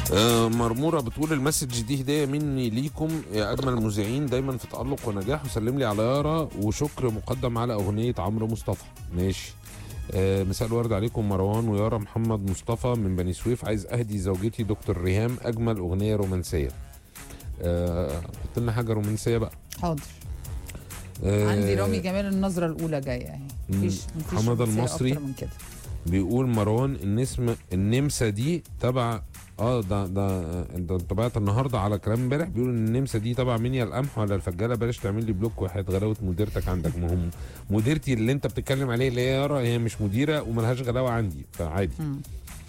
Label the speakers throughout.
Speaker 1: آه، مرموره بتقول المسج دي هديه مني ليكم يا اجمل المذيعين دايما في تالق ونجاح وسلم لي على يارا وشكر مقدم على اغنيه عمرو مصطفى ماشي آه، مساء الورد عليكم مروان ويارا محمد مصطفى من بني سويف عايز اهدي زوجتي دكتور ريهام اجمل اغنيه رومانسيه آه، حط لنا حاجه رومانسيه بقى
Speaker 2: حاضر
Speaker 1: آه،
Speaker 2: عندي رامي جمال النظره الاولى جايه اهي مفيش مفيش
Speaker 1: حمادة
Speaker 2: رومانسية
Speaker 1: المصري.
Speaker 2: أكتر من كده
Speaker 1: بيقول مروان النسم النمسا دي تبع اه ده ده ده طبعت النهارده على كلام امبارح بيقول ان النمسا دي تبع منيا القمح ولا الفجاله بلاش تعمل لي بلوك وحياه غلاوه مديرتك عندك مهم مديرتي اللي انت بتتكلم عليه اللي هي يارا هي مش مديره وملهاش غلاوه عندي فعادي
Speaker 2: مم.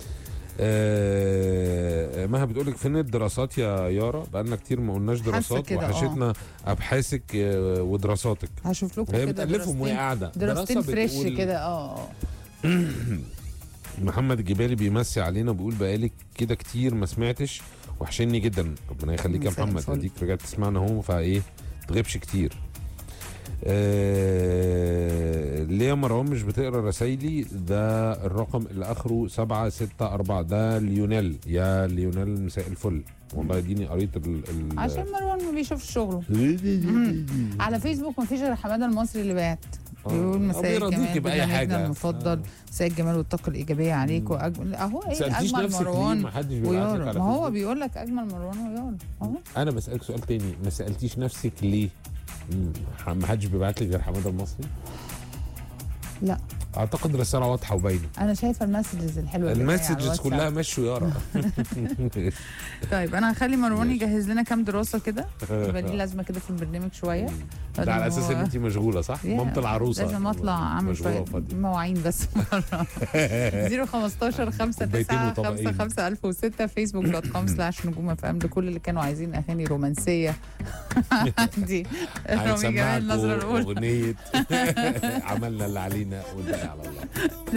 Speaker 1: آه مها بتقول لك فين الدراسات يا يارا بقالنا كتير ما قلناش دراسات
Speaker 2: كده، آه.
Speaker 1: وحشتنا ابحاثك آه، ودراساتك
Speaker 2: هشوف لكم
Speaker 1: هي
Speaker 2: كده
Speaker 1: بتالفهم وهي
Speaker 2: دراستين-
Speaker 1: قاعده
Speaker 2: دراستين
Speaker 1: دراسة
Speaker 2: فريش
Speaker 1: بتقول-
Speaker 2: كده اه اه
Speaker 1: محمد الجبالي بيمسي علينا وبيقول بقالك كده كتير ما سمعتش وحشني جدا ربنا يخليك يا
Speaker 2: مساء
Speaker 1: محمد
Speaker 2: الفل.
Speaker 1: اديك رجعت تسمعنا اهو فايه تغيبش كتير آه ليه يا مروان مش بتقرا رسايلي ده الرقم اللي اخره سبعة ستة أربعة ده ليونيل يا ليونيل مساء الفل والله اديني قريت ال ال
Speaker 2: عشان مروان ما بيشوفش شغله على فيسبوك ما فيش غير حماده المصري اللي بعت
Speaker 1: آه.
Speaker 2: بيقول
Speaker 1: أو
Speaker 2: مساء
Speaker 1: بيرضيكي
Speaker 2: الجمال
Speaker 1: بأي
Speaker 2: برنامجنا
Speaker 1: حاجة.
Speaker 2: المفضل
Speaker 1: آه.
Speaker 2: مساء الجمال والطاقه الايجابيه عليك واجمل اهو ايه
Speaker 1: سألتيش
Speaker 2: اجمل
Speaker 1: نفسك ليه
Speaker 2: مروان
Speaker 1: ما حدش بيبعت لك
Speaker 2: ويارا
Speaker 1: على
Speaker 2: ما هو
Speaker 1: فيسبوك؟
Speaker 2: بيقول لك اجمل مروان ويارا اهو
Speaker 1: انا بسالك سؤال تاني ما سالتيش نفسك ليه مم، ما حدش بيبعت لي غير حماده المصري
Speaker 2: لا
Speaker 1: اعتقد رساله واضحه وباينه
Speaker 2: انا شايفه المسجز الحلوه اللي جاية على
Speaker 1: المسجز
Speaker 2: الواتساب.
Speaker 1: كلها مشوا يارا
Speaker 2: طيب انا هخلي مروان
Speaker 1: ماشي.
Speaker 2: يجهز لنا كام دراسه كده يبقى ليه لازمه كده في البرنامج شويه
Speaker 1: ده على اساس ان
Speaker 2: هو-
Speaker 1: انت مشغوله صح؟
Speaker 2: يا،
Speaker 1: مامة العروسه
Speaker 2: لازم اطلع اعمل
Speaker 1: مشغوله
Speaker 2: شويه
Speaker 1: وفاضيه
Speaker 2: مواعين بس مره 015 5
Speaker 1: كوبايتين
Speaker 2: 9
Speaker 1: وطبقين.
Speaker 2: 5 5 1006 فيسبوك دوت كوم سلاش نجوم اف ام لكل اللي كانوا عايزين اغاني رومانسيه عندي رامي جمال النظره
Speaker 1: هنسمعكم
Speaker 2: الاولى
Speaker 1: اغنيه عملنا اللي علينا والباقي على الله